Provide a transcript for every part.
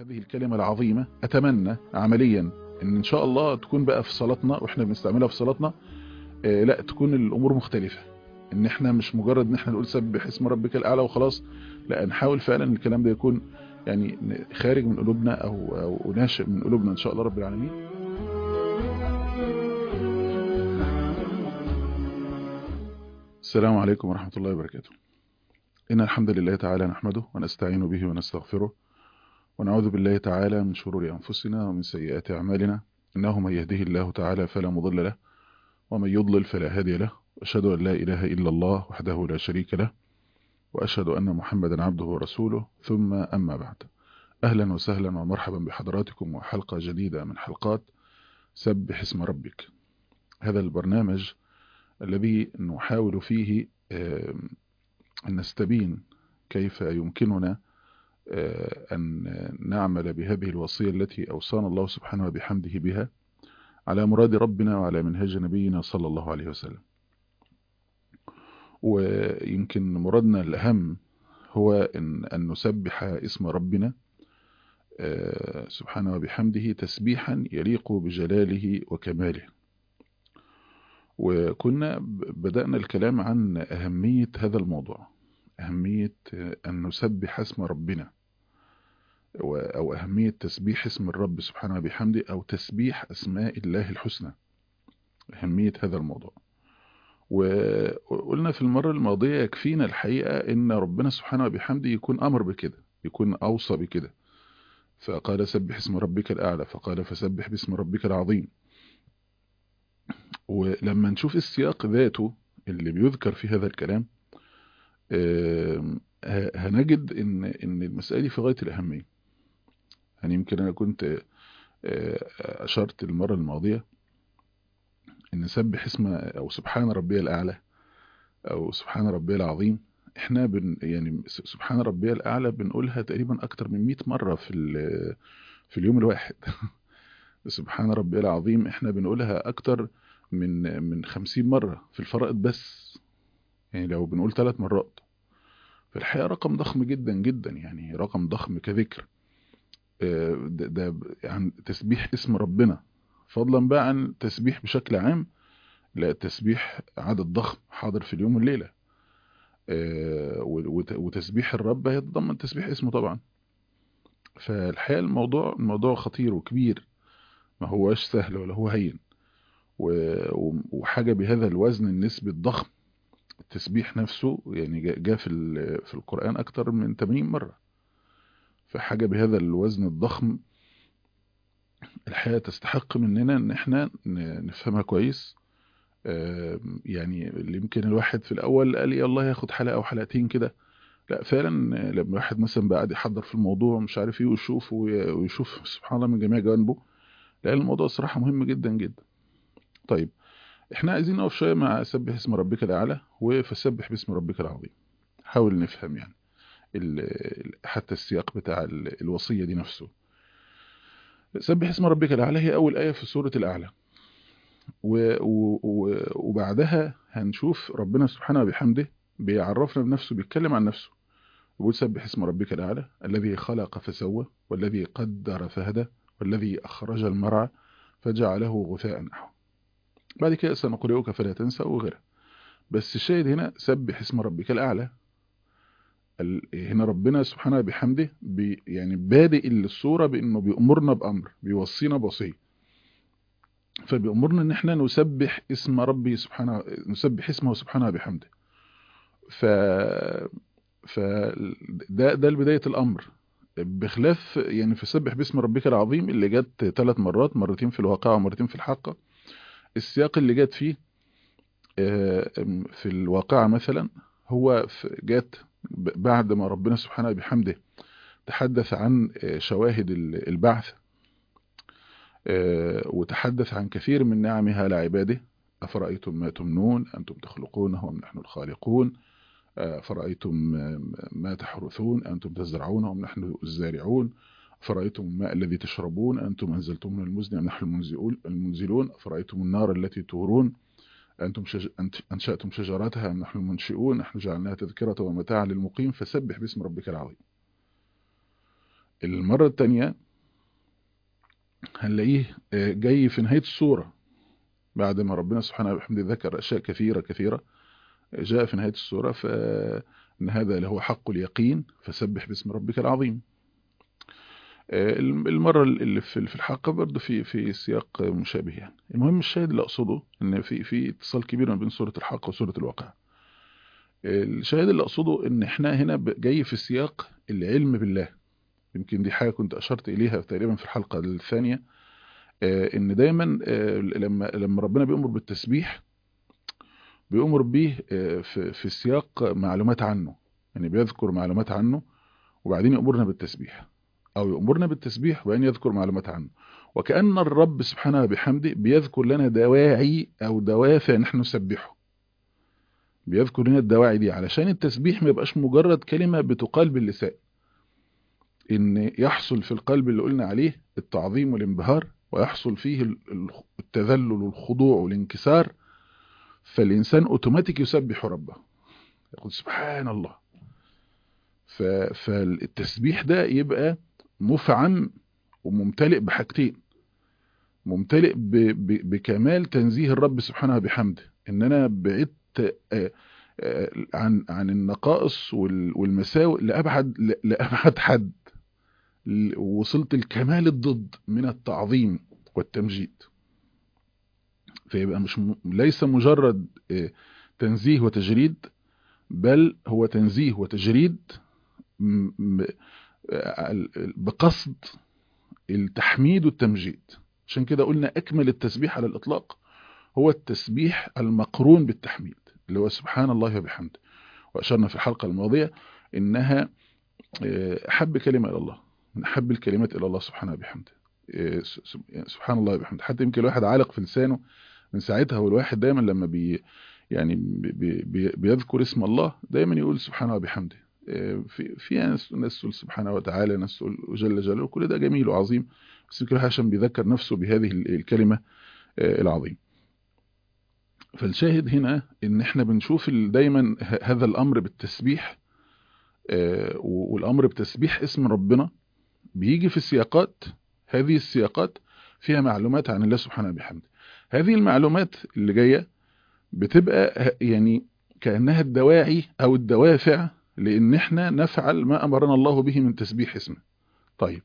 هذه الكلمة العظيمة أتمنى عمليا ان ان شاء الله تكون بقى في صلاتنا واحنا بنستعملها في صلاتنا آه لا تكون الامور مختلفة ان احنا مش مجرد ان احنا نقول سبح اسم ربك الاعلى وخلاص لا نحاول فعلا الكلام ده يكون يعني خارج من قلوبنا او او ناشئ من قلوبنا ان شاء الله رب العالمين السلام عليكم ورحمة الله وبركاته إن الحمد لله تعالى نحمده ونستعين به ونستغفره ونعوذ بالله تعالى من شرور أنفسنا ومن سيئات أعمالنا إنه من يهده الله تعالى فلا مضل له ومن يضلل فلا هادي له وأشهد أن لا إله إلا الله وحده لا شريك له وأشهد أن محمدا عبده ورسوله ثم أما بعد أهلا وسهلا ومرحبا بحضراتكم وحلقة جديدة من حلقات سبح اسم ربك هذا البرنامج الذي نحاول فيه أن نستبين كيف يمكننا أن نعمل بهذه الوصية التي أوصانا الله سبحانه وبحمده بها على مراد ربنا وعلى منهج نبينا صلى الله عليه وسلم ويمكن مرادنا الأهم هو إن, أن نسبح اسم ربنا سبحانه وبحمده تسبيحا يليق بجلاله وكماله وكنا بدأنا الكلام عن أهمية هذا الموضوع أهمية أن نسبح اسم ربنا أو أهمية تسبيح اسم الرب سبحانه وبحمده أو تسبيح أسماء الله الحسنى أهمية هذا الموضوع وقلنا في المرة الماضية يكفينا الحقيقة إن ربنا سبحانه وبحمده يكون أمر بكده يكون أوصى بكده فقال سبح اسم ربك الأعلى فقال فسبح باسم ربك العظيم ولما نشوف السياق ذاته اللي بيذكر في هذا الكلام هنجد ان ان المسألة دي في غاية الأهمية يعني يمكن أنا كنت أشرت المرة الماضية ان سبح اسم أو سبحان ربي الأعلى أو سبحان ربي العظيم احنا بن يعني سبحان ربي الأعلى بنقولها تقريبا أكتر من 100 مرة في في اليوم الواحد سبحان ربي العظيم احنا بنقولها أكتر من من 50 مرة في الفرائض بس يعني لو بنقول ثلاث مرات في الحقيقة رقم ضخم جدا جدا يعني رقم ضخم كذكر ده, ده عن تسبيح اسم ربنا فضلا بقى عن تسبيح بشكل عام لا تسبيح عدد ضخم حاضر في اليوم والليلة وتسبيح الرب يتضمن تسبيح اسمه طبعا فالحقيقة الموضوع الموضوع خطير وكبير ما هوش سهل ولا هو هين وحاجة بهذا الوزن النسبي الضخم التسبيح نفسه يعني جاء في في القرآن أكتر من 80 مرة فحاجة بهذا الوزن الضخم الحقيقة تستحق مننا ان احنا نفهمها كويس يعني اللي يمكن الواحد في الأول قال يا الله ياخد حلقة أو حلقتين كده لا فعلا لما الواحد مثلا بقى قاعد يحضر في الموضوع مش عارف ايه ويشوف ويشوف سبحان الله من جميع جوانبه لأن الموضوع صراحة مهم جدا جدا طيب احنا عايزين نقف شوية مع سبح اسم ربك الأعلى وفسبح باسم ربك العظيم حاول نفهم يعني حتى السياق بتاع الوصية دي نفسه سبح اسم ربك الأعلى هي أول آية في سورة الأعلى وبعدها هنشوف ربنا سبحانه وبحمده بيعرفنا بنفسه بيتكلم عن نفسه يقول سبح اسم ربك الأعلى الذي خلق فسوى والذي قدر فهدى والذي أخرج المرعى فجعله غثاء نحو بعد كده سنقرئك فلا تنسى وغيرها بس الشاهد هنا سبح اسم ربك الأعلى هنا ربنا سبحانه بحمده بي يعني بادئ الصورة بأنه بيأمرنا بأمر بيوصينا بوصية فبيأمرنا ان احنا نسبح اسم ربي سبحانه نسبح اسمه سبحانه بحمده ف ف ده ده بداية الأمر بخلاف يعني فسبح باسم ربك العظيم اللي جت ثلاث مرات مرتين في الواقع ومرتين في الحقة السياق اللي جت فيه في الواقع مثلا هو جات بعد ما ربنا سبحانه بحمده تحدث عن شواهد البعث وتحدث عن كثير من نعمها لعباده أفرأيتم ما تمنون أنتم تخلقونه أم نحن الخالقون فرأيتم ما تحرثون أنتم تزرعونه أم نحن الزارعون فرأيتم الماء الذي تشربون أنتم أنزلتم من المزن أم نحن المنزلون فرأيتم النار التي تورون أنتم شج... أنشأتم شجراتها أم نحن المنشئون نحن جعلناها تذكرة ومتاعا للمقيم فسبح باسم ربك العظيم المرة التانية هنلاقيه جاي في نهاية السورة بعد ما ربنا سبحانه وبحمده ذكر أشياء كثيرة كثيرة جاء في نهاية السورة فإن هذا لهو حق اليقين فسبح باسم ربك العظيم المرة اللي في الحلقة برضه في في سياق مشابه يعني المهم الشاهد اللي أقصده إن في في اتصال كبير ما بين سورة الحق وسورة الواقع الشاهد اللي أقصده إن إحنا هنا جاي في سياق العلم بالله يمكن دي حاجة كنت أشرت إليها تقريبا في الحلقة الثانية إن دايما لما لما ربنا بيأمر بالتسبيح بيأمر به في في سياق معلومات عنه يعني بيذكر معلومات عنه وبعدين يأمرنا بالتسبيح أو يأمرنا بالتسبيح وبعدين يذكر معلومات عنه وكأن الرب سبحانه بحمده بيذكر لنا دواعي أو دوافع نحن نسبحه بيذكر لنا الدواعي دي علشان التسبيح ما يبقاش مجرد كلمة بتقال باللسان ان يحصل في القلب اللي قلنا عليه التعظيم والانبهار ويحصل فيه التذلل والخضوع والانكسار فالإنسان أوتوماتيك يسبح ربه يقول سبحان الله فالتسبيح ده يبقى مفعم وممتلئ بحاجتين ممتلئ بكمال تنزيه الرب سبحانه بحمده ان انا بعدت عن عن النقائص والمساوئ لابعد لابعد حد وصلت الكمال الضد من التعظيم والتمجيد فيبقى مش م... ليس مجرد تنزيه وتجريد بل هو تنزيه وتجريد م... بقصد التحميد والتمجيد عشان كده قلنا أكمل التسبيح على الإطلاق هو التسبيح المقرون بالتحميد اللي هو سبحان الله وبحمده وأشرنا في الحلقة الماضية إنها أحب كلمة إلى الله من أحب الكلمات إلى الله سبحانه وبحمده سبحان الله وبحمده حتى يمكن الواحد عالق في لسانه من ساعتها والواحد دايما لما بي يعني بي بي بيذكر اسم الله دايما يقول سبحانه وبحمده في في ناس تقول سبحانه وتعالى ناس تقول جل جلاله كل ده جميل وعظيم بس يمكن عشان بيذكر نفسه بهذه الكلمة العظيم فالشاهد هنا ان احنا بنشوف دايما هذا الامر بالتسبيح والامر بتسبيح اسم ربنا بيجي في السياقات هذه السياقات فيها معلومات عن الله سبحانه وبحمده هذه المعلومات اللي جاية بتبقى يعني كأنها الدواعي أو الدوافع لأن احنا نفعل ما أمرنا الله به من تسبيح اسمه طيب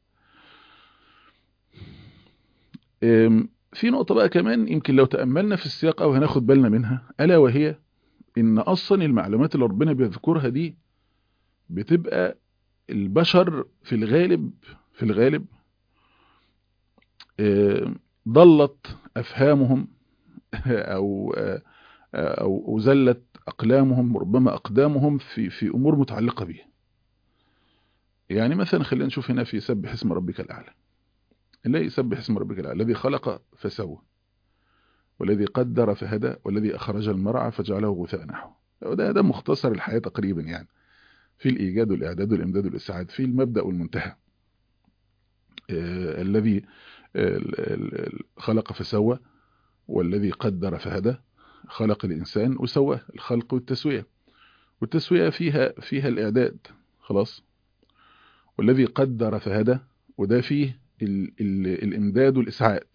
في نقطة بقى كمان يمكن لو تأملنا في السياق أو هناخد بالنا منها ألا وهي إن أصلا المعلومات اللي ربنا بيذكرها دي بتبقى البشر في الغالب في الغالب ضلت أفهامهم أو أو زلت أقلامهم وربما أقدامهم في في أمور متعلقة به يعني مثلا خلينا نشوف هنا في سبح اسم ربك الأعلى لا يسبح اسم ربك الأعلى الذي خلق فسوى والذي قدر فهدى والذي أخرج المرعى فجعله غثاء نحو ده ده مختصر الحياة تقريبا يعني في الإيجاد والإعداد والإمداد والإسعاد في المبدأ والمنتهى آه الذي خلق فسوى والذي قدر فهدى خلق الإنسان وسواه الخلق والتسوية والتسوية فيها فيها الإعداد خلاص والذي قدر فهدى وده فيه ال ال الإمداد والإسعاد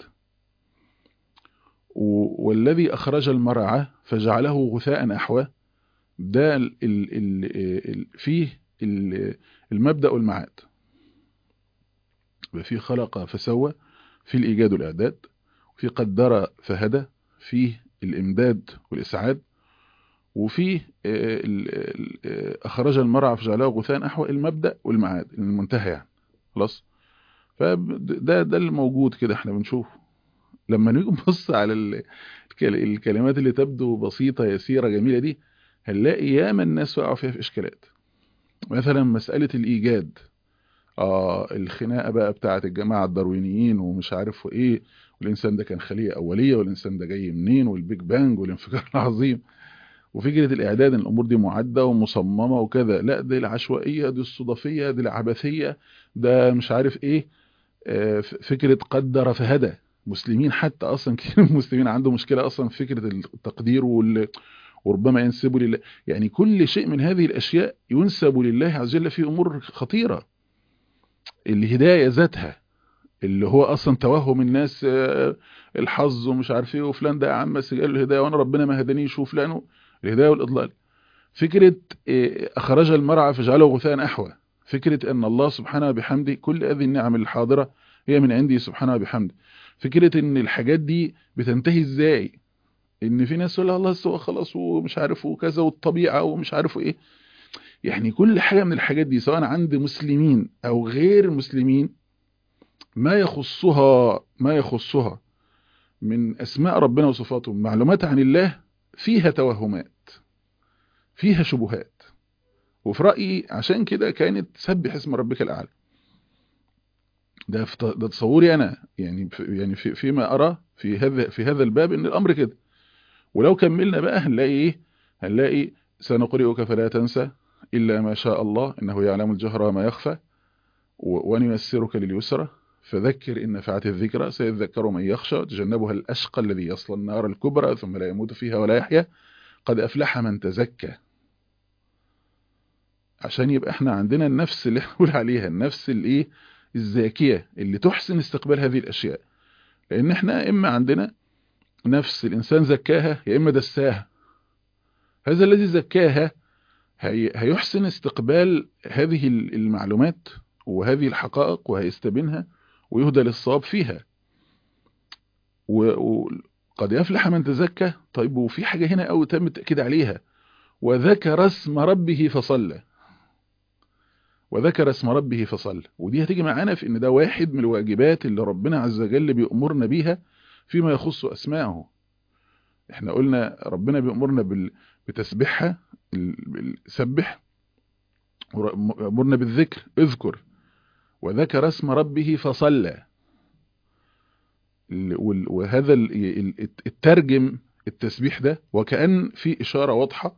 والذي أخرج المرعى فجعله غثاء أحوى ده ال ال ال فيه ال المبدأ والمعاد فيه خلق فسوى في الإيجاد والإعداد وفي قدر فهدى فيه الإمداد والإسعاد وفيه أخرج المرعى فجعله غثاء أحوى المبدأ والمعاد المنتهى يعني خلاص فده ده اللي موجود كده احنا بنشوفه لما نيجي نبص على الكلمات اللي تبدو بسيطة يسيرة جميلة دي هنلاقي ياما الناس وقعوا فيها في إشكالات مثلا مسألة الإيجاد آه الخناقة بقى بتاعة الجماعة الداروينيين ومش عارف ايه والإنسان ده كان خلية أولية والإنسان ده جاي منين والبيج بانج والانفجار العظيم وفكرة الإعداد إن الأمور دي معدة ومصممة وكذا لا دي العشوائية دي الصدفية دي العبثية ده مش عارف ايه آه فكرة قدر فهدى مسلمين حتى أصلا كثير من المسلمين عنده مشكلة أصلا في فكرة التقدير وال وربما ينسبوا لله يعني كل شيء من هذه الأشياء ينسب لله عز وجل في أمور خطيرة الهداية ذاتها اللي هو اصلا توهم الناس الحظ ومش عارف ايه وفلان ده يا عم بس قال له الهدايه وانا ربنا ما هدانيش وفلان الهدايه والاضلال فكره اخرج المرعى فجعله غثاء احوى فكره ان الله سبحانه وبحمده كل هذه النعم الحاضره هي من عنده سبحانه وبحمده فكره ان الحاجات دي بتنتهي ازاي ان في ناس يقول الله سوى خلاص ومش عارف وكذا والطبيعه ومش عارف ايه يعني كل حاجه من الحاجات دي سواء عند مسلمين او غير مسلمين ما يخصها ما يخصها من اسماء ربنا وصفاته معلومات عن الله فيها توهمات فيها شبهات وفي رايي عشان كده كانت سبح اسم ربك الاعلى ده ده تصوري انا يعني يعني في فيما ارى في هذا في هذا الباب ان الامر كده ولو كملنا بقى هنلاقي ايه هنلاقي سنقرئك فلا تنسى الا ما شاء الله انه يعلم الجهر وما يخفى ونيسرك لليسرى فذكر إن نفعت الذكرى سيذكر من يخشى وتجنبها الأشقى الذي يصل النار الكبرى ثم لا يموت فيها ولا يحيا قد أفلح من تزكى عشان يبقى احنا عندنا النفس اللي نقول عليها النفس الايه الزاكية اللي تحسن استقبال هذه الأشياء لأن احنا إما عندنا نفس الإنسان زكاها يا إما دساها هذا الذي زكاها هي هيحسن استقبال هذه المعلومات وهذه الحقائق وهيستبينها ويهدى للصواب فيها وقد يفلح من تزكى طيب وفي حاجة هنا أو تم التأكيد عليها وذكر اسم ربه فصلى وذكر اسم ربه فصلى ودي هتيجي معانا في ان ده واحد من الواجبات اللي ربنا عز وجل بيأمرنا بيها فيما يخص أسماءه احنا قلنا ربنا بيأمرنا بتسبيحها سبح أمرنا بالذكر اذكر وذكر اسم ربه فصلى وهذا الترجم التسبيح ده وكأن في إشارة واضحة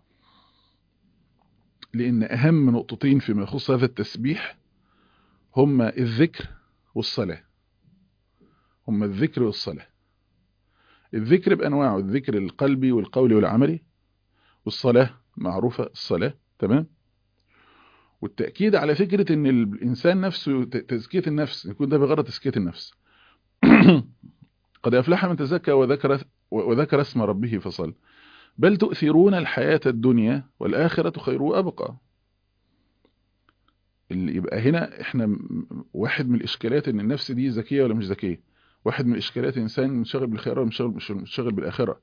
لأن أهم نقطتين فيما يخص هذا التسبيح هما الذكر والصلاة هما الذكر والصلاة الذكر بأنواعه الذكر القلبي والقولي والعملي والصلاة معروفة الصلاة تمام والتأكيد على فكرة ان الإنسان نفسه تزكية النفس يكون ده بغرض تزكية النفس قد أفلح من تزكى وذكر, وذكر اسم ربه فصل بل تؤثرون الحياة الدنيا والآخرة خير وأبقى اللي يبقى هنا احنا واحد من الإشكالات ان النفس دي ذكية ولا مش ذكية واحد من الإشكالات إنسان منشغل بالخير ولا مش منشغل بالآخرة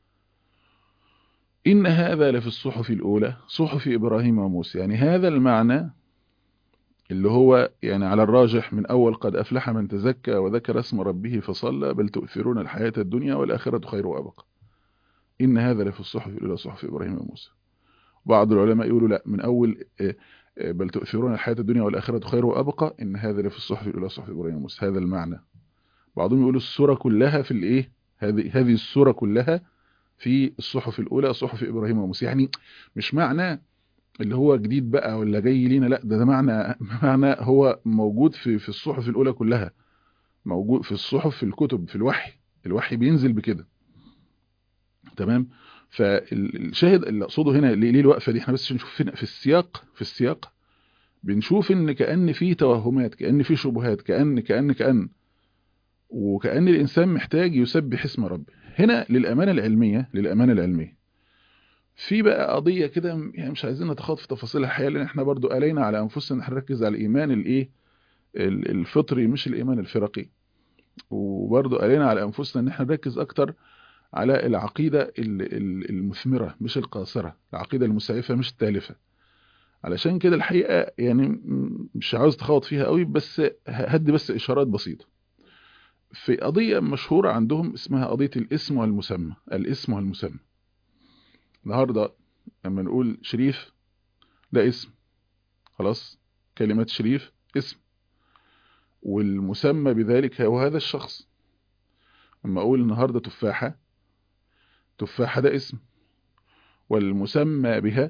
إن هذا لفي الصحف الأولى صحف إبراهيم وموسى يعني هذا المعنى اللي هو يعني على الراجح من أول قد أفلح من تزكى وذكر اسم ربه فصلى بل تؤثرون الحياة الدنيا والآخرة خير وأبقى إن هذا لفي الصحف الأولى صحف إبراهيم وموسى بعض العلماء يقولوا لا من أول بل تؤثرون الحياة الدنيا والآخرة خير وأبقى إن هذا لفي الصحف الأولى صحف إبراهيم وموسى هذا المعنى بعضهم يقولوا السورة كلها في الإيه هذه هذه السورة كلها في الصحف الأولى صحف إبراهيم وموسى يعني مش معنى اللي هو جديد بقى ولا جاي لينا لا ده, ده معنى معنى هو موجود في في الصحف الأولى كلها موجود في الصحف في الكتب في الوحي الوحي بينزل بكده تمام فالشاهد اللي اقصده هنا ليه الوقفه دي احنا بس نشوف في السياق في السياق بنشوف ان كأن في توهمات كأن في شبهات كأن كأن كأن وكأن الإنسان محتاج يسبح اسم ربه هنا للأمانة العلمية للأمانة العلمية في بقى قضية كده يعني مش عايزين نتخاط في تفاصيل الحياة لأن احنا برضو قالينا على أنفسنا ان احنا نركز على الإيمان الإيه الفطري مش الإيمان الفرقي وبرضو قالينا على أنفسنا ان احنا نركز أكتر على العقيدة المثمرة مش القاصرة العقيدة المسعفة مش التالفة علشان كده الحقيقة يعني مش عاوز تخوض فيها قوي بس هدي بس إشارات بسيطة في قضية مشهورة عندهم اسمها قضية الاسم والمسمى الاسم والمسمى النهاردة لما نقول شريف ده اسم خلاص كلمة شريف اسم والمسمى بذلك هو هذا الشخص لما أقول النهاردة تفاحة تفاحة ده اسم والمسمى بها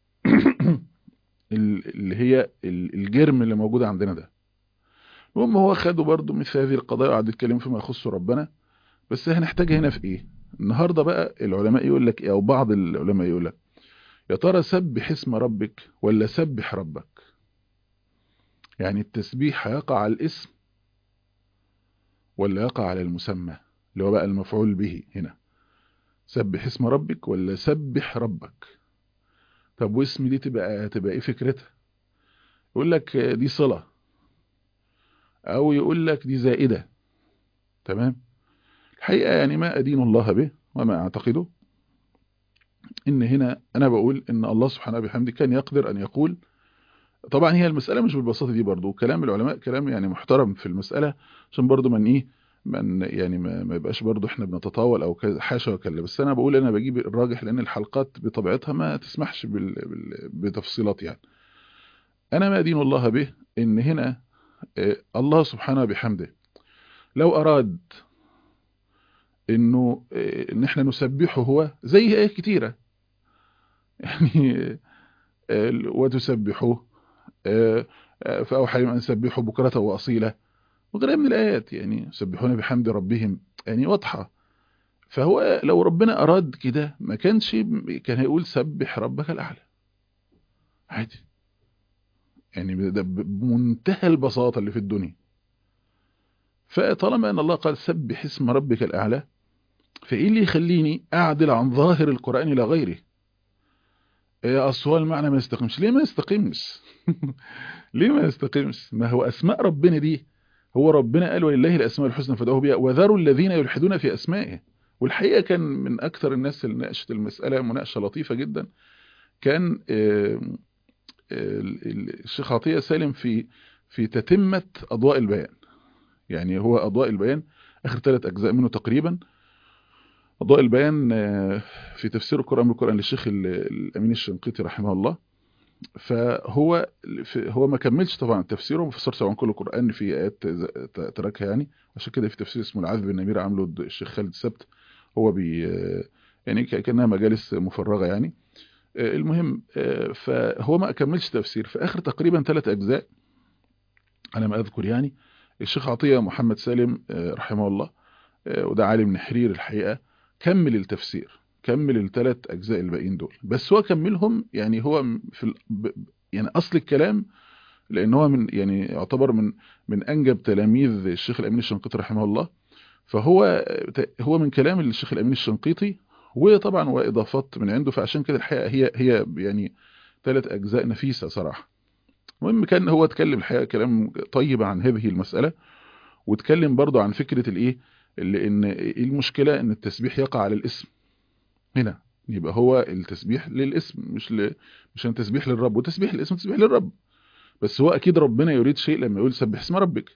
اللي هي الجرم اللي موجود عندنا ده المهم هو خدوا برضو مثل هذه القضايا وقعد يتكلم فيما يخص ربنا بس هنحتاج هنا في ايه النهارده بقى العلماء يقول لك او بعض العلماء يقول لك يا ترى سبح اسم ربك ولا سبح ربك يعني التسبيح هيقع على الاسم ولا يقع على المسمى اللي هو بقى المفعول به هنا سبح اسم ربك ولا سبح ربك طب واسم دي تبقى تبقى ايه فكرتها يقول لك دي صلة او يقول لك دي زائدة تمام الحقيقة يعني ما أدين الله به وما أعتقده إن هنا أنا بقول إن الله سبحانه بحمده كان يقدر أن يقول طبعا هي المسألة مش بالبساطة دي برضو كلام العلماء كلام يعني محترم في المسألة عشان برضو من إيه من يعني ما, ما يبقاش برضو احنا بنتطاول او حاشا وكلا بس انا بقول انا بجيب الراجح لان الحلقات بطبيعتها ما تسمحش بال... بال... بتفصيلات يعني انا ما ادين الله به ان هنا الله سبحانه بحمده لو اراد انه ان احنا نسبحه هو زي ايات كتيره يعني وتسبحوه فاوحى ان سبحوا بكره واصيلا وغيرها من الايات يعني يسبحون بحمد ربهم يعني واضحه فهو لو ربنا اراد كده ما كانش كان هيقول سبح ربك الاعلى عادي يعني ده بمنتهى البساطه اللي في الدنيا فطالما ان الله قال سبح اسم ربك الاعلى فايه اللي يخليني اعدل عن ظاهر القران الى غيره اصل المعنى ما يستقيمش ليه ما يستقيمش ليه ما يستقيمش ما هو اسماء ربنا دي هو ربنا قال ولله الاسماء الحسنى فادعوه بها وذروا الذين يلحدون في اسمائه والحقيقه كان من اكثر الناس اللي ناقشت المساله مناقشه لطيفه جدا كان الشيخ عطيه سالم في في تتمه اضواء البيان يعني هو اضواء البيان اخر ثلاث اجزاء منه تقريبا أضواء البيان في تفسير القرآن بالقرآن للشيخ الأمين الشنقيطي رحمه الله فهو هو ما كملش طبعا تفسيره ما فسرش طبعا كل القرآن في آيات تركها يعني عشان كده في تفسير اسمه العذب النمير عامله الشيخ خالد السبت هو بي يعني كأنها مجالس مفرغة يعني المهم فهو ما كملش تفسير في آخر تقريبا ثلاث أجزاء على ما أذكر يعني الشيخ عطية محمد سالم رحمه الله وده عالم نحرير الحقيقة كمل التفسير كمل الثلاث اجزاء الباقيين دول بس هو كملهم يعني هو في ال... يعني اصل الكلام لان هو من يعني يعتبر من من انجب تلاميذ الشيخ الامين الشنقيطي رحمه الله فهو هو من كلام الشيخ الامين الشنقيطي وطبعا واضافات من عنده فعشان كده الحقيقه هي هي يعني ثلاث اجزاء نفيسه صراحه المهم كان هو اتكلم الحقيقه كلام طيب عن هذه المساله واتكلم برضه عن فكره الايه اللي ان ايه المشكله ان التسبيح يقع على الاسم هنا يبقى هو التسبيح للاسم مش ل... مش تسبيح للرب وتسبيح الاسم تسبيح للرب بس هو اكيد ربنا يريد شيء لما يقول سبح اسم ربك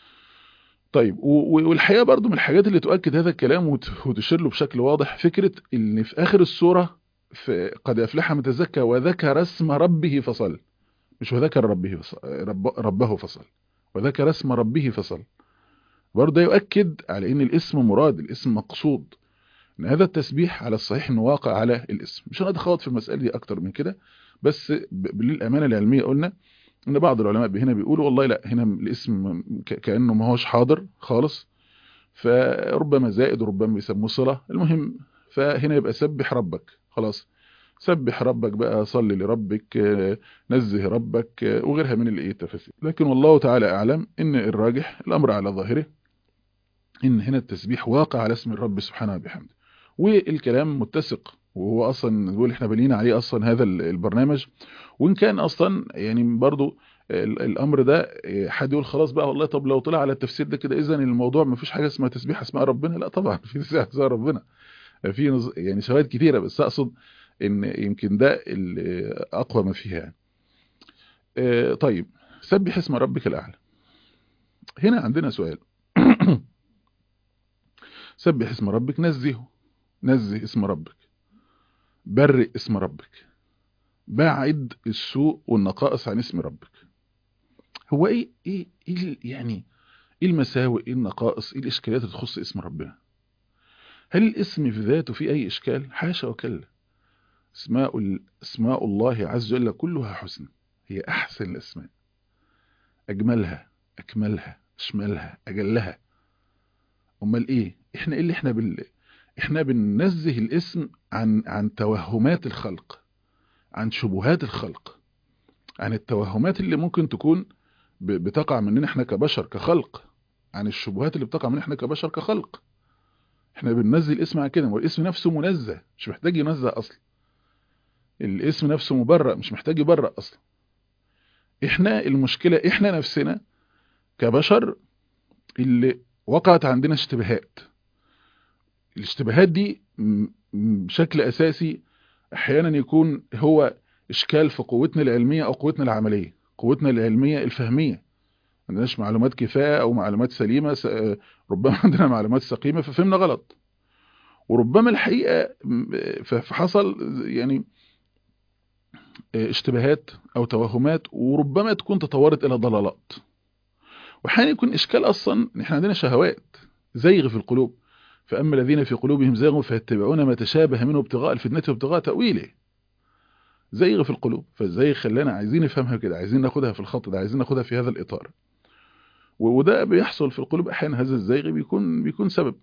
طيب والحقيقه برضو من الحاجات اللي تؤكد هذا الكلام وتشير له بشكل واضح فكره ان في اخر السوره في قد افلح من تزكى وذكر اسم ربه فصل مش وذكر ربه فصل رب ربه فصل وذكر اسم ربه فصل برضه يؤكد على ان الاسم مراد الاسم مقصود ان هذا التسبيح على الصحيح انه واقع على الاسم مش هنتخوض في المساله دي اكتر من كده بس للامانه العلميه قلنا ان بعض العلماء هنا بيقولوا والله لا هنا الاسم كانه ما هوش حاضر خالص فربما زائد ربما بيسموه صله المهم فهنا يبقى سبح ربك خلاص سبح ربك بقى صلي لربك نزه ربك وغيرها من الايه التفاسير لكن والله تعالى اعلم ان الراجح الامر على ظاهره ان هنا التسبيح واقع على اسم الرب سبحانه وبحمده والكلام متسق وهو اصلا نقول احنا بنينا عليه اصلا هذا البرنامج وان كان اصلا يعني برضو الامر ده حد يقول خلاص بقى والله طب لو طلع على التفسير ده كده اذا الموضوع ما فيش حاجه اسمها تسبيح اسماء ربنا لا طبعا في تسبيح اسماء ربنا في يعني شواهد كثيره بس اقصد ان يمكن ده اقوى ما فيها يعني طيب سبح اسم ربك الاعلى هنا عندنا سؤال سبح اسم ربك نزهه نزه اسم ربك برئ اسم ربك بعد السوء والنقائص عن اسم ربك هو ايه ايه, إيه يعني ايه المساوئ ايه النقائص ايه الاشكاليات اللي تخص اسم ربنا هل الاسم في ذاته فيه اي اشكال حاشا وكلا اسماء اسماء الله عز وجل كلها حسن هي احسن الاسماء اجملها اكملها اشملها اجلها امال ايه احنا ايه اللي احنا بال احنا بننزه الاسم عن عن توهمات الخلق عن شبهات الخلق عن التوهمات اللي ممكن تكون بتقع مننا احنا كبشر كخلق عن الشبهات اللي بتقع مننا احنا كبشر كخلق احنا بننزل اسم على كده والاسم نفسه منزه مش محتاج ينزه اصلا الاسم نفسه مبرأ مش محتاج يبرأ اصلا احنا المشكلة احنا نفسنا كبشر اللي وقعت عندنا اشتباهات الاشتباهات دي بشكل اساسي احيانا يكون هو اشكال في قوتنا العلمية او قوتنا العملية قوتنا العلمية الفهمية ما عندناش معلومات كفاية او معلومات سليمة ربما عندنا معلومات سقيمة ففهمنا غلط وربما الحقيقة فحصل يعني اشتباهات او توهمات وربما تكون تطورت الى ضلالات واحيانا يكون اشكال اصلا ان احنا عندنا شهوات زيغ في القلوب فاما الذين في قلوبهم زيغ فيتبعون ما تشابه منه ابتغاء الفتنه وابتغاء تاويله زيغ في القلوب فالزيغ خلانا عايزين نفهمها كده عايزين ناخدها في الخط ده عايزين ناخدها في هذا الاطار وده بيحصل في القلوب احيانا هذا الزيغ بيكون بيكون سبب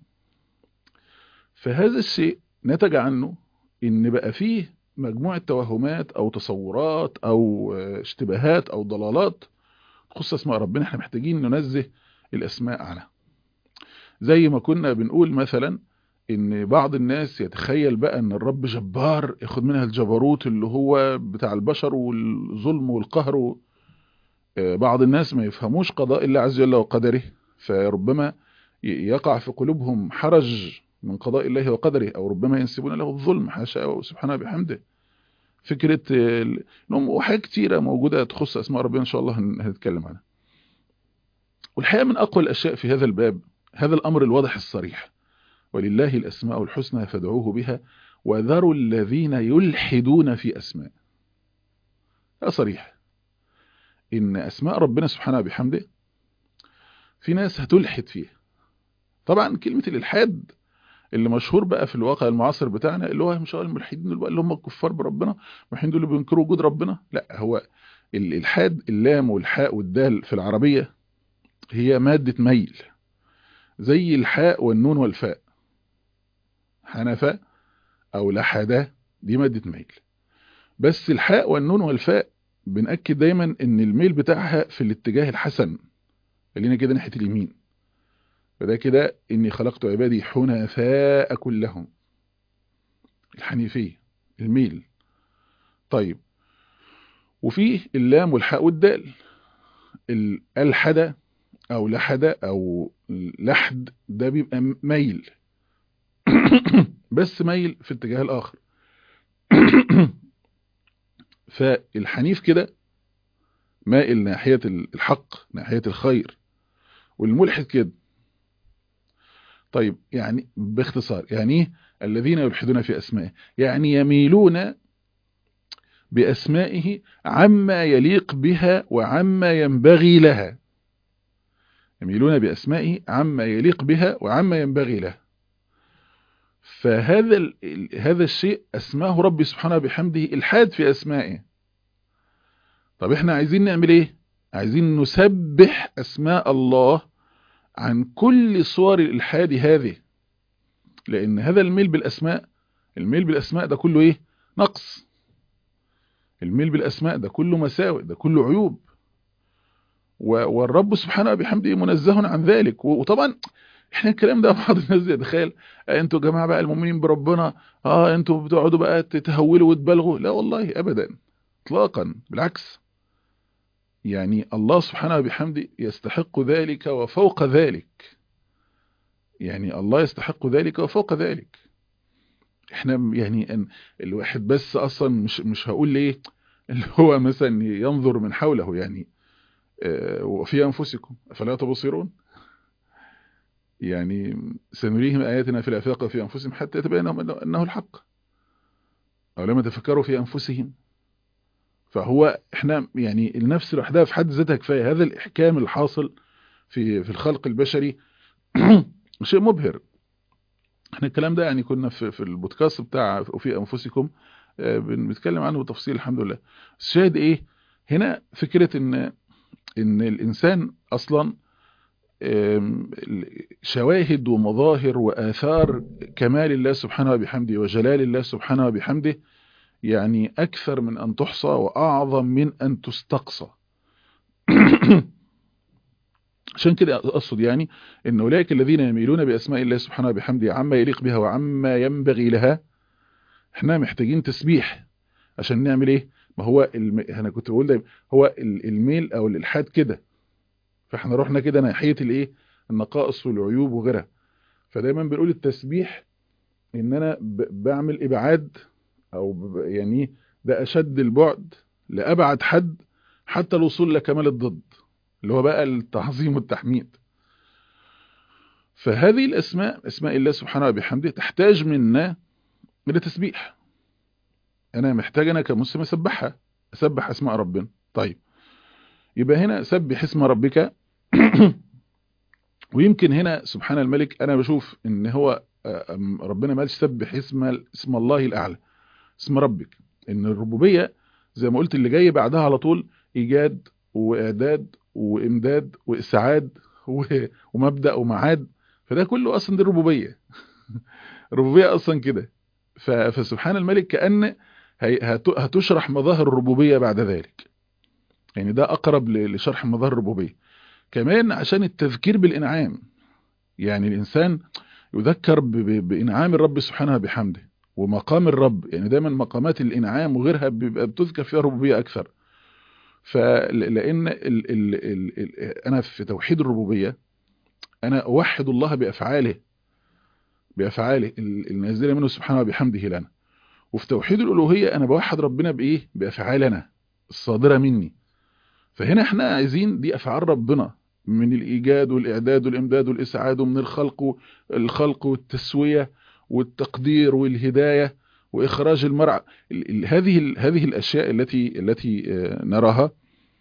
فهذا الشيء نتج عنه ان بقى فيه مجموعة توهمات او تصورات او اشتباهات او ضلالات تخص اسماء ربنا احنا محتاجين ننزه الاسماء عنها زي ما كنا بنقول مثلا ان بعض الناس يتخيل بقى ان الرب جبار ياخد منها الجبروت اللي هو بتاع البشر والظلم والقهر بعض الناس ما يفهموش قضاء الله عز وجل وقدره فربما يقع في قلوبهم حرج من قضاء الله وقدره او ربما ينسبون له الظلم حاشا سبحانه بحمده فكرة وحاجات كتيرة موجودة تخص اسماء ربنا ان شاء الله هنتكلم عنها والحقيقة من اقوى الاشياء في هذا الباب هذا الامر الواضح الصريح ولله الاسماء الحسنى فادعوه بها وذروا الذين يلحدون في اسماء صريح ان اسماء ربنا سبحانه بحمده في ناس هتلحد فيها طبعا كلمة الالحاد اللي مشهور بقى في الواقع المعاصر بتاعنا اللي هو مش الملحدين دول بقى اللي هم الكفار بربنا الملحدين دول اللي بينكروا وجود ربنا لا هو الالحاد اللام والحاء والدال في العربية هي مادة ميل زي الحاء والنون والفاء حنفة او لحدة دي مادة ميل بس الحاء والنون والفاء بنأكد دايما ان الميل بتاعها في الاتجاه الحسن خلينا كده ناحية اليمين فده كده إني خلقت عبادي حنفاء كلهم الحنيفية الميل طيب وفيه اللام والحاء والدال الألحدة أو لحدة أو لحد ده بيبقى ميل بس ميل في الاتجاه الآخر فالحنيف كده مائل ناحية الحق ناحية الخير والملحد كده طيب يعني باختصار يعني الذين يلحدون في أسمائه يعني يميلون بأسمائه عما يليق بها وعما ينبغي لها يميلون بأسمائه عما يليق بها وعما ينبغي لها فهذا هذا الشيء أسماه ربي سبحانه بحمده الحاد في أسمائه طب احنا عايزين نعمل ايه عايزين نسبح أسماء الله عن كل صور الإلحاد هذه لأن هذا الميل بالأسماء الميل بالأسماء ده كله إيه نقص الميل بالأسماء ده كله مساوئ ده كله عيوب والرب سبحانه بحمده منزه عن ذلك وطبعا احنا الكلام ده بعض الناس يتخيل انتوا يا جماعه بقى المؤمنين بربنا اه انتوا بتقعدوا بقى تتهولوا وتبالغوا لا والله ابدا اطلاقا بالعكس يعني الله سبحانه بحمده يستحق ذلك وفوق ذلك يعني الله يستحق ذلك وفوق ذلك احنا يعني ان الواحد بس اصلا مش مش هقول ليه اللي هو مثلا ينظر من حوله يعني اه وفي انفسكم افلا تبصرون يعني سنريهم اياتنا في الافاق وفي انفسهم حتى يتبين انه الحق او لما تفكروا في انفسهم فهو احنا يعني النفس لوحدها في حد ذاتها كفايه هذا الاحكام الحاصل في في الخلق البشري شيء مبهر احنا الكلام ده يعني كنا في في البودكاست بتاع وفي انفسكم بنتكلم عنه بتفصيل الحمد لله الشاهد ايه هنا فكره ان ان الانسان اصلا شواهد ومظاهر واثار كمال الله سبحانه وبحمده وجلال الله سبحانه وبحمده يعني أكثر من أن تحصى وأعظم من أن تستقصى عشان كده اقصد يعني ان اولئك الذين يميلون باسماء الله سبحانه وبحمده عما يليق بها وعما ينبغي لها احنا محتاجين تسبيح عشان نعمل ايه ما هو الم... انا كنت بقول دايما هو الميل او الالحاد كده فاحنا رحنا كده ناحيه الايه النقائص والعيوب وغيرها فدايما بنقول التسبيح ان انا ب... بعمل ابعاد او ب... يعني ده اشد البعد لابعد حد حتى الوصول لكمال الضد اللي هو بقى التعظيم والتحميد فهذه الاسماء اسماء الله سبحانه وبحمده تحتاج منا الى تسبيح انا محتاج انا كمسلم اسبحها اسبح اسماء ربنا طيب يبقى هنا سبح اسم ربك ويمكن هنا سبحان الملك انا بشوف ان هو ربنا ما قالش سبح اسم اسم الله الاعلى اسم ربك ان الربوبيه زي ما قلت اللي جاي بعدها على طول ايجاد واعداد وامداد واسعاد ومبدا ومعاد فده كله اصلا دي الربوبيه الربوبيه اصلا كده فسبحان الملك كأن هتشرح مظاهر الربوبية بعد ذلك يعني ده أقرب لشرح مظاهر الربوبية كمان عشان التذكير بالإنعام يعني الإنسان يذكر بإنعام الرب سبحانه بحمده ومقام الرب يعني دايما مقامات الإنعام وغيرها بيبقى بتذكر فيها الربوبية أكثر فلأن ال ال ال ال أنا في توحيد الربوبية أنا أوحد الله بأفعاله بأفعاله النازلة منه سبحانه وبحمده لنا وفي توحيد الألوهية أنا بوحد ربنا بإيه بأفعالنا الصادرة مني فهنا احنا عايزين دي أفعال ربنا من الإيجاد والإعداد والإمداد والإسعاد ومن الخلق الخلق والتسوية والتقدير والهداية وإخراج المرعى هذه هذه الأشياء التي التي نراها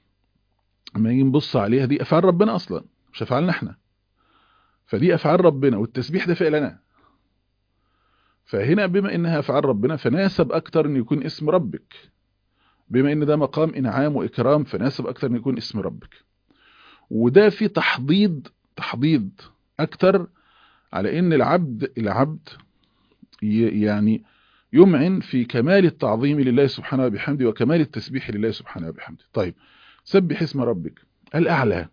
لما نيجي نبص عليها دي أفعال ربنا أصلا مش أفعالنا احنا فدي أفعال ربنا والتسبيح ده فعلنا فهنا بما انها افعال ربنا فناسب اكتر ان يكون اسم ربك بما ان ده مقام انعام واكرام فناسب اكتر ان يكون اسم ربك وده في تحضيض تحضيض اكتر على ان العبد العبد يعني يمعن في كمال التعظيم لله سبحانه وبحمده وكمال التسبيح لله سبحانه وبحمده طيب سبح اسم ربك الاعلى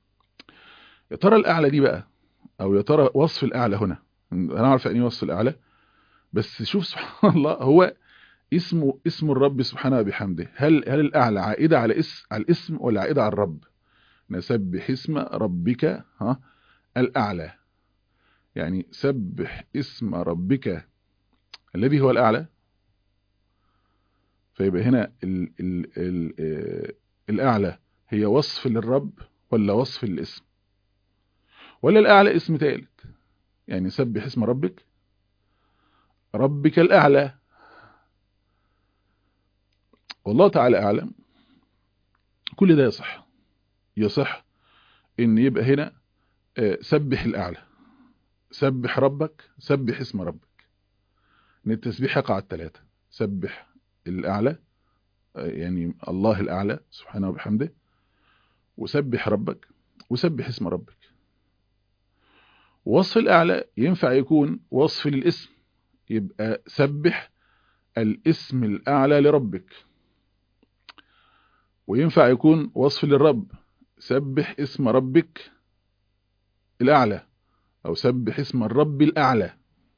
يا ترى الاعلى دي بقى او يا ترى وصف الاعلى هنا انا عارف يعني وصف الاعلى بس شوف سبحان الله هو اسمه اسم الرب سبحانه وبحمده هل هل الاعلى عائده على اسم على الاسم ولا عائده على الرب نسبح اسم ربك ها الاعلى يعني سبح اسم ربك الذي هو الاعلى فيبقى هنا ال ال ال الاعلى هي وصف للرب ولا وصف للاسم ولا الاعلى اسم ثالث يعني سبح اسم ربك ربك الأعلى والله تعالى أعلم كل ده يصح يصح ان يبقى هنا سبح الأعلى سبح ربك سبح اسم ربك ان التسبيح يقع الثلاثة سبح الأعلى يعني الله الأعلى سبحانه وبحمده وسبح ربك وسبح اسم ربك وصف الأعلى ينفع يكون وصف للاسم يبقى سبح الاسم الأعلى لربك وينفع يكون وصف للرب سبح اسم ربك الأعلى أو سبح اسم الرب الأعلى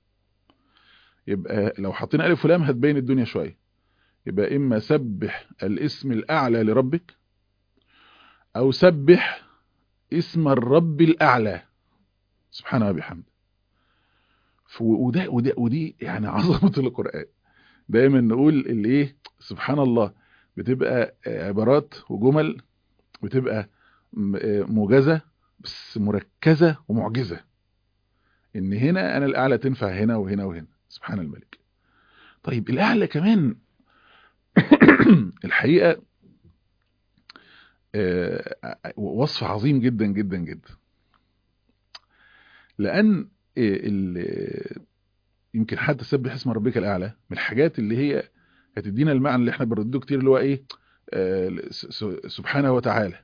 يبقى لو حطينا ألف ولام هتبين الدنيا شوية يبقى إما سبح الاسم الأعلى لربك أو سبح اسم الرب الأعلى سبحانه وبحمده وده وده ودي يعني عظمه القران دايما نقول اللي ايه سبحان الله بتبقى عبارات وجمل بتبقى موجزه بس مركزه ومعجزه ان هنا انا الاعلى تنفع هنا وهنا وهنا سبحان الملك طيب الاعلى كمان الحقيقه وصف عظيم جدا جدا جدا لان يمكن حتى سبح اسم ربك الاعلى من الحاجات اللي هي هتدينا المعنى اللي احنا بنردده كتير اللي هو ايه سبحانه وتعالى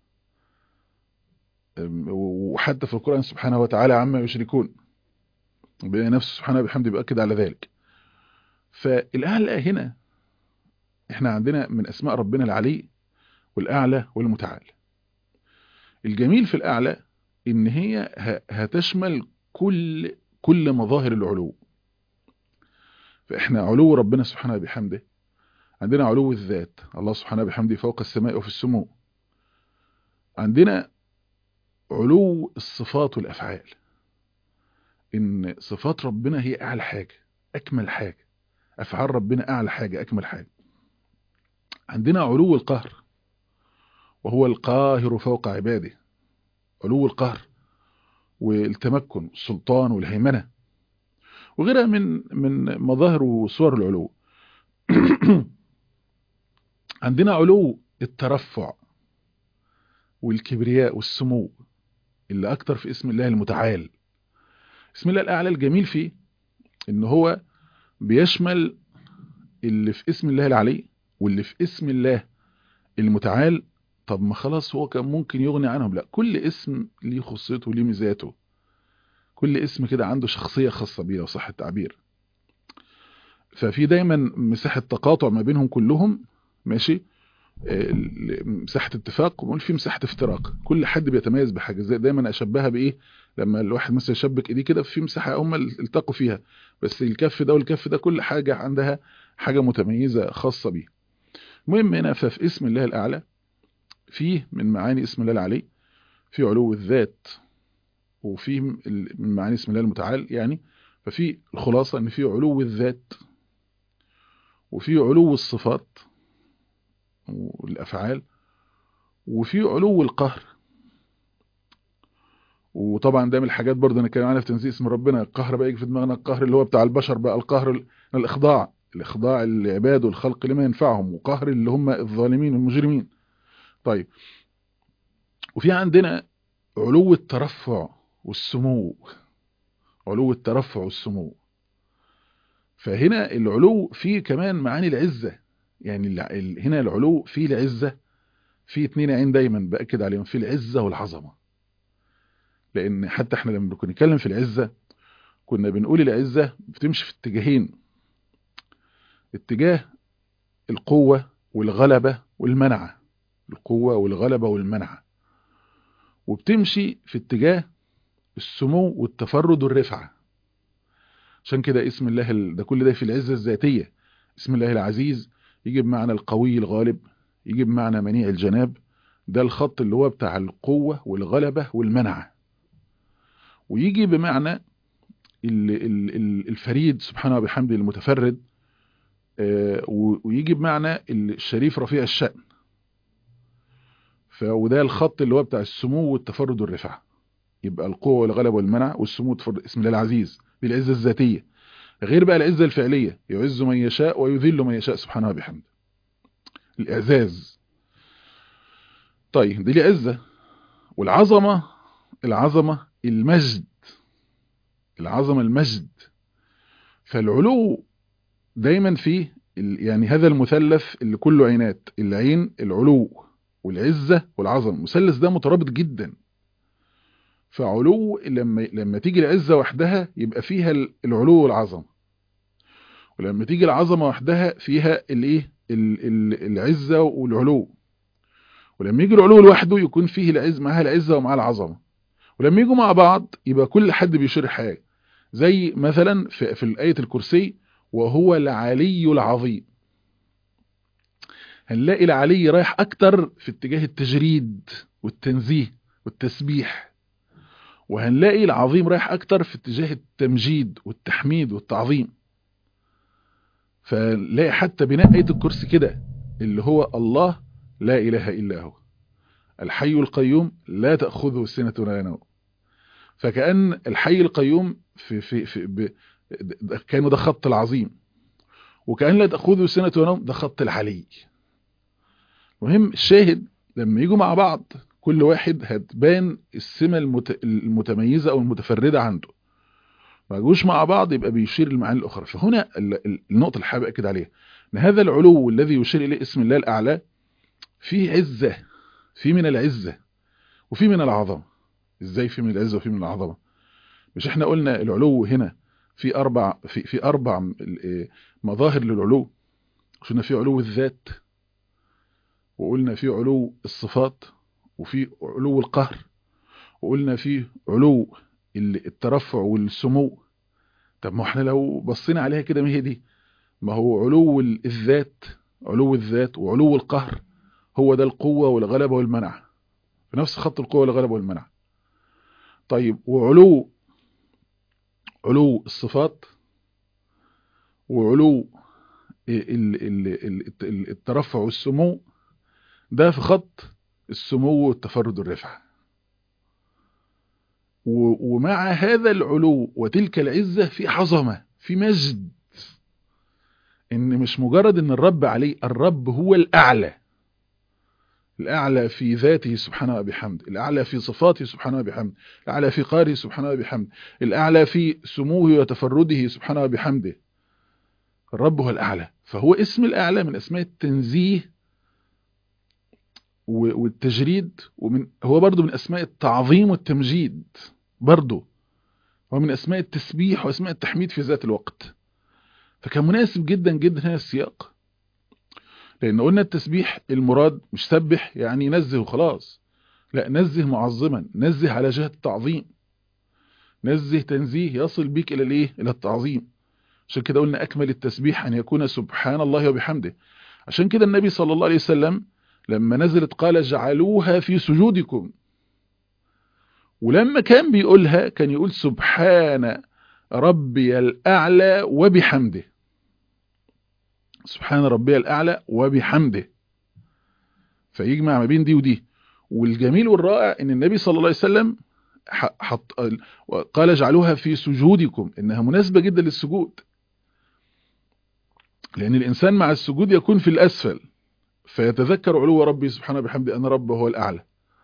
وحتى في القرآن سبحانه وتعالى عما يشركون بنفسه سبحانه بحمده بيأكد على ذلك فالأعلى هنا احنا عندنا من أسماء ربنا العلي والأعلى والمتعال الجميل في الأعلى ان هي هتشمل كل كل مظاهر العلو فاحنا علو ربنا سبحانه بحمده عندنا علو الذات الله سبحانه بحمده فوق السماء وفي السمو عندنا علو الصفات والافعال ان صفات ربنا هي اعلى حاجه اكمل حاجه افعال ربنا اعلى حاجه اكمل حاجه عندنا علو القهر وهو القاهر فوق عباده علو القهر والتمكن والسلطان والهيمنه وغيرها من من مظاهر وصور العلو عندنا علو الترفع والكبرياء والسمو اللي اكتر في اسم الله المتعال اسم الله الاعلى الجميل فيه ان هو بيشمل اللي في اسم الله العلي واللي في اسم الله المتعال طب ما خلاص هو كان ممكن يغني عنهم لا كل اسم ليه خصيته وليه ميزاته كل اسم كده عنده شخصية خاصة بيه لو صح التعبير ففي دايما مساحة تقاطع ما بينهم كلهم ماشي مساحة اتفاق ومقول في مساحة افتراق كل حد بيتميز بحاجة زي دايما اشبهها بايه لما الواحد مثلا يشبك ايديه كده في مساحة هم التقوا فيها بس الكف ده والكف ده كل حاجة عندها حاجة متميزة خاصة بيه المهم هنا ففي اسم الله الأعلى فيه من معاني اسم الله العلي في علو الذات وفي من معاني اسم الله المتعال يعني ففي الخلاصة ان في علو الذات وفي علو الصفات والافعال وفي علو القهر وطبعا ده من الحاجات برضه انا كان عنها في تنزيه اسم ربنا القهر بقى يجي في دماغنا القهر اللي هو بتاع البشر بقى القهر الاخضاع الاخضاع العباد والخلق لما ينفعهم وقهر اللي هم الظالمين والمجرمين طيب وفي عندنا علو الترفع والسمو علو الترفع والسمو فهنا العلو فيه كمان معاني العزة يعني هنا العلو فيه العزة فيه اتنين عين دايما بأكد عليهم فيه العزة والعظمة لأن حتى احنا لما كنا نتكلم في العزة كنا بنقول العزة بتمشي في اتجاهين اتجاه القوة والغلبة والمنعة القوة والغلبة والمنعة وبتمشي في اتجاه السمو والتفرد والرفعة عشان كده اسم الله ده كل ده في العزة الذاتية اسم الله العزيز يجي بمعنى القوي الغالب يجي بمعنى منيع الجناب ده الخط اللي هو بتاع القوة والغلبة والمنعة ويجي بمعنى الفريد سبحانه وبحمده المتفرد ويجي بمعنى الشريف رفيع الشأن وده الخط اللي هو بتاع السمو والتفرد والرفعة يبقى القوة والغلبة والمنع والسمو والتفرد اسم الله العزيز بالعزة الذاتية غير بقى العزة الفعلية يعز من يشاء ويذل من يشاء سبحانه وبحمده الإعزاز طيب دي العزة والعظمة العظمة المجد العظمة المجد فالعلو دايما فيه يعني هذا المثلث اللي كله عينات العين العلو والعزة والعظمة المثلث ده مترابط جدا فعلو لما لما تيجي العزة وحدها يبقى فيها العلو والعظمة ولما تيجي العظمة وحدها فيها الايه العزة والعلو ولما يجي العلو لوحده يكون فيه العز معاها العزة ومعاها العظمة ولما يجوا مع بعض يبقى كل حد بيشير حاجة زي مثلا في, في الآية الكرسي وهو العلي العظيم هنلاقي العلي رايح أكتر في اتجاه التجريد والتنزيه والتسبيح وهنلاقي العظيم رايح أكتر في اتجاه التمجيد والتحميد والتعظيم فنلاقي حتى بناء آية الكرسي كده اللي هو الله لا إله إلا هو الحي القيوم لا تأخذه سنة ولا نوم فكأن الحي القيوم في في في ب... كانوا ده خط العظيم وكأن لا تأخذه سنة ولا نوم ده خط العلي مهم الشاهد لما يجوا مع بعض كل واحد هتبان السمة المت... المتميزة أو المتفردة عنده ما جوش مع بعض يبقى بيشير المعاني الأخرى فهنا النقطة اللي حابب أكد عليها أن هذا العلو الذي يشير إليه اسم الله الأعلى فيه عزة فيه من العزة وفيه من العظمة إزاي فيه من العزة وفيه من العظمة مش احنا قلنا العلو هنا في أربع في, في أربع مظاهر للعلو قلنا في علو الذات وقلنا في علو الصفات وفي علو القهر وقلنا فيه علو الترفع والسمو طب ما احنا لو بصينا عليها كده ما هي دي ما هو علو الذات علو الذات وعلو القهر هو ده القوة والغلبة والمنع في نفس خط القوة والغلبة والمنع طيب وعلو علو الصفات وعلو الترفع والسمو ده في خط السمو والتفرد والرفعة ومع هذا العلو وتلك العزة في عظمة في مجد ان مش مجرد ان الرب عليه الرب هو الاعلى الاعلى في ذاته سبحانه وبحمد الاعلى في صفاته سبحانه وبحمد الاعلى في قهره سبحانه وبحمد الاعلى في سموه وتفرده سبحانه وبحمده الرب هو الاعلى فهو اسم الاعلى من اسماء التنزيه والتجريد ومن هو برضه من اسماء التعظيم والتمجيد برضه هو من اسماء التسبيح واسماء التحميد في ذات الوقت فكان مناسب جدا جدا هنا السياق لان قلنا التسبيح المراد مش سبح يعني نزه وخلاص لا نزه معظما نزه على جهة التعظيم نزه تنزيه يصل بك الى الايه الى التعظيم عشان كده قلنا اكمل التسبيح ان يكون سبحان الله وبحمده عشان كده النبي صلى الله عليه وسلم لما نزلت قال جعلوها في سجودكم ولما كان بيقولها كان يقول سبحان ربي الأعلى وبحمده سبحان ربي الأعلى وبحمده فيجمع ما بين دي ودي والجميل والرائع ان النبي صلى الله عليه وسلم حط قال اجعلوها في سجودكم انها مناسبة جدا للسجود لان الانسان مع السجود يكون في الاسفل فيتذكر علو ربي سبحانه بحمده ان ربه هو الاعلى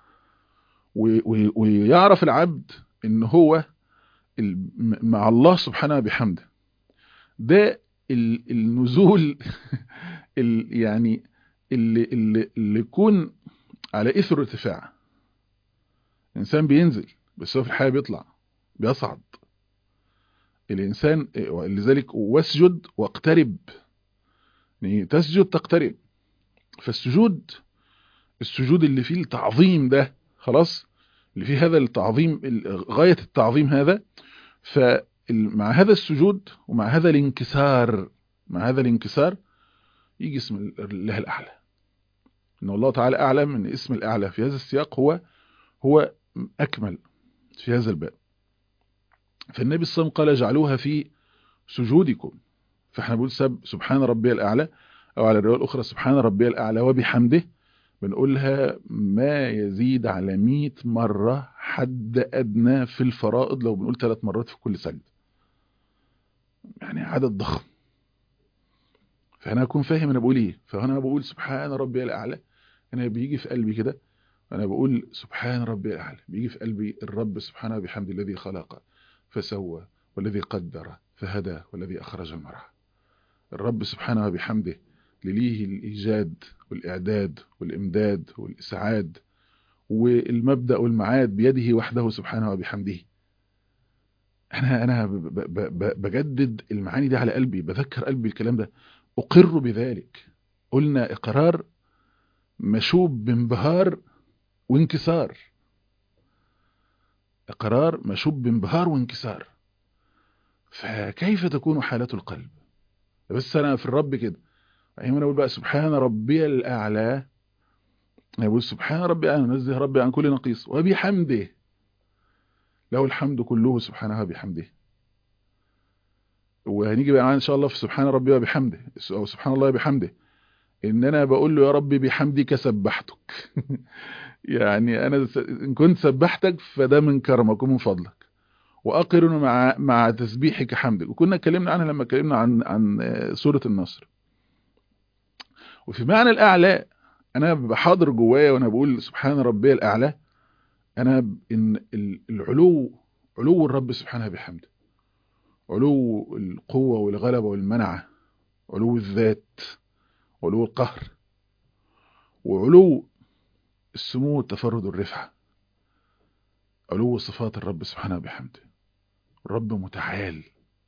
ويعرف العبد ان هو مع الله سبحانه بحمده ده النزول يعني اللي, اللي, اللي يكون على اثر ارتفاع الانسان بينزل بس هو في الحياة بيطلع بيصعد الانسان لذلك واسجد واقترب يعني تسجد تقترب فالسجود السجود اللي فيه التعظيم ده خلاص اللي فيه هذا التعظيم غاية التعظيم هذا فمع هذا السجود ومع هذا الانكسار مع هذا الانكسار يجي اسم الله الأعلى إن الله تعالى أعلم أن اسم الأعلى في هذا السياق هو هو أكمل في هذا الباب فالنبي صلى الله عليه وسلم قال اجعلوها في سجودكم فاحنا بنقول سب سبحان ربي الأعلى أو على الرواية الأخرى سبحان ربي الأعلى وبحمده بنقولها ما يزيد على 100 مرة حد أدنى في الفرائض لو بنقول ثلاث مرات في كل سجد يعني عدد ضخم فأنا أكون فاهم أنا بقول إيه فأنا بقول سبحان ربي الأعلى أنا بيجي في قلبي كده أنا بقول سبحان ربي الأعلى بيجي في قلبي الرب سبحانه بحمد الذي خلق فسوى والذي قدر فهدى والذي أخرج المرعى الرب سبحانه بحمده لليه الإيجاد والإعداد والإمداد والإسعاد والمبدأ والمعاد بيده وحده سبحانه وبحمده أنا أنا بجدد المعاني دي على قلبي بذكر قلبي الكلام ده أقر بذلك قلنا إقرار مشوب بانبهار وانكسار إقرار مشوب بانبهار وانكسار فكيف تكون حالة القلب بس أنا في الرب كده أيما أقول بقى سبحان ربي الأعلى يقول سبحان ربي أعلى نزه ربي عن كل نقيص وبحمده له الحمد كله سبحانه بحمده وهنيجي بقى إن شاء الله في سبحان ربي وبحمده أو سبحان الله بحمده إن أنا بقول له يا ربي بحمدك سبحتك يعني أنا إن كنت سبحتك فده من كرمك ومن فضلك وأقرن مع مع تسبيحك حمدك وكنا اتكلمنا عنها لما اتكلمنا عن عن سورة النصر وفي معنى الأعلى أنا بحاضر جوايا وأنا بقول سبحان ربي الأعلى أنا إن العلو علو الرب سبحانه بحمده علو القوة والغلبة والمنعة علو الذات علو القهر وعلو السمو والتفرد والرفعة علو صفات الرب سبحانه بحمده الرب متعال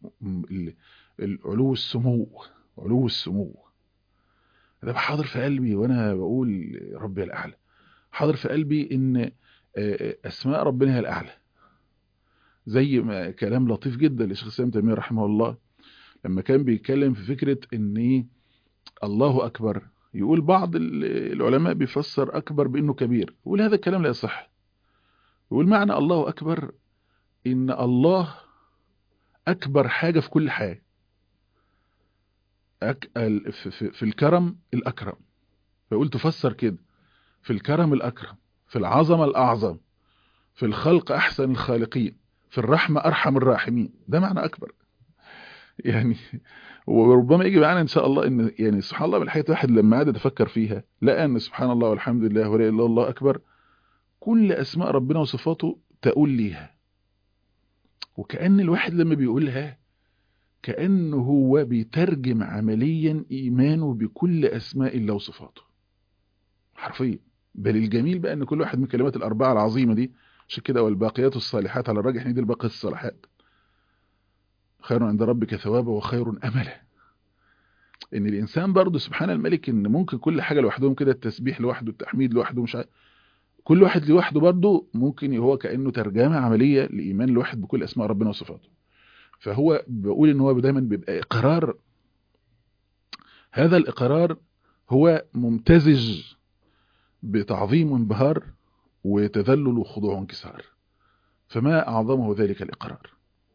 العلو السمو علو السمو ده حاضر في قلبي وانا بقول ربي الاعلى حاضر في قلبي ان أسماء ربنا هي الأعلى زي ما كلام لطيف جدا لشيخ الإسلام تيمية رحمه الله لما كان بيتكلم في فكرة ان الله أكبر يقول بعض العلماء بيفسر أكبر بأنه كبير يقول هذا الكلام لا يصح يقول معنى الله أكبر إن الله أكبر حاجة في كل حاجة أك... في الكرم الأكرم فيقول تفسر كده في الكرم الأكرم في العظمة الأعظم في الخلق أحسن الخالقين في الرحمة أرحم الراحمين ده معنى أكبر يعني وربما يجي معانا إن شاء الله إن يعني سبحان الله بالحقيقة واحد لما عاد يتفكر فيها لقى أن سبحان الله والحمد لله ولا إله إلا الله أكبر كل أسماء ربنا وصفاته تقول ليها وكأن الواحد لما بيقولها كأنه هو بيترجم عمليا إيمانه بكل أسماء الله وصفاته حرفيا بل الجميل بقى أن كل واحد من الكلمات الأربعة العظيمة دي عشان كده والباقيات الصالحات على الراجح دي الباقيات الصالحات خير عند ربك ثوابا وخير أملا ان الانسان برضه سبحان الملك ان ممكن كل حاجه لوحدهم كده التسبيح لوحده التحميد لوحده مش عارف كل واحد لوحده برضه ممكن هو كانه ترجمه عمليه لايمان الواحد بكل اسماء ربنا وصفاته فهو بقول ان هو دايما بيبقى اقرار هذا الاقرار هو ممتزج بتعظيم وانبهار وتذلل وخضوع وانكسار فما اعظمه ذلك الاقرار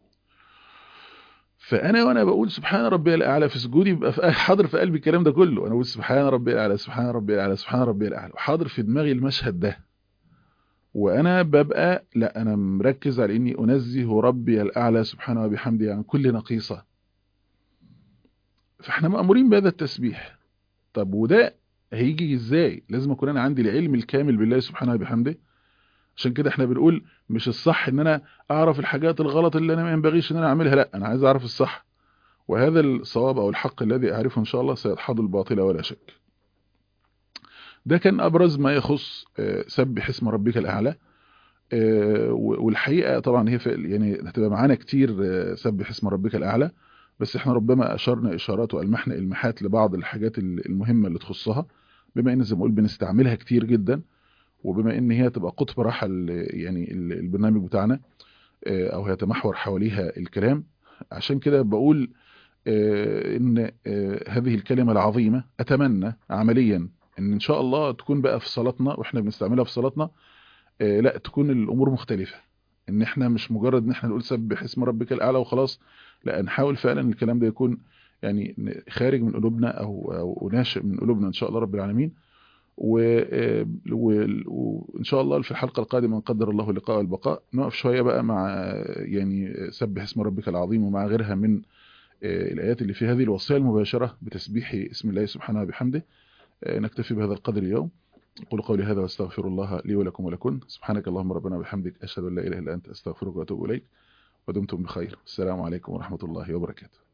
فانا وانا بقول سبحان ربي الاعلى في سجودي بيبقى حاضر في قلبي الكلام ده كله انا بقول سبحان ربي الاعلى سبحان ربي الاعلى سبحان ربي الاعلى وحاضر في دماغي المشهد ده وانا ببقى لا انا مركز على اني انزه ربي الاعلى سبحانه وبحمده عن كل نقيصه فاحنا مامورين بهذا التسبيح طب وده هيجي ازاي لازم اكون انا عندي العلم الكامل بالله سبحانه وبحمده عشان كده احنا بنقول مش الصح ان انا اعرف الحاجات الغلط اللي انا ما ينبغيش ان انا اعملها لا انا عايز اعرف الصح وهذا الصواب او الحق الذي اعرفه ان شاء الله سيدحض الباطل ولا شك ده كان ابرز ما يخص سبح اسم ربك الاعلى والحقيقه طبعا هي يعني هتبقى معانا كتير سبح اسم ربك الاعلى بس احنا ربما اشرنا اشارات والمحنا المحات لبعض الحاجات المهمه اللي تخصها بما ان زي ما قلت بنستعملها كتير جدا وبما ان هي تبقى قطب راحه يعني البرنامج بتاعنا او هيتمحور حواليها الكلام عشان كده بقول ان هذه الكلمه العظيمه اتمنى عمليا ان ان شاء الله تكون بقى في صلاتنا واحنا بنستعملها في صلاتنا لا تكون الامور مختلفه ان احنا مش مجرد ان احنا نقول سبح اسم ربك الاعلى وخلاص لا نحاول فعلا الكلام ده يكون يعني خارج من قلوبنا او او ناشئ من قلوبنا ان شاء الله رب العالمين وان شاء الله في الحلقه القادمه ان قدر الله اللقاء والبقاء نقف شويه بقى مع يعني سبح اسم ربك العظيم ومع غيرها من الايات اللي في هذه الوصيه المباشره بتسبيح اسم الله سبحانه وبحمده نكتفي بهذا القدر اليوم أقول قولي هذا واستغفر الله لي ولكم ولكن سبحانك اللهم ربنا وبحمدك أشهد أن لا إله إلا أنت أستغفرك وأتوب إليك ودمتم بخير السلام عليكم ورحمة الله وبركاته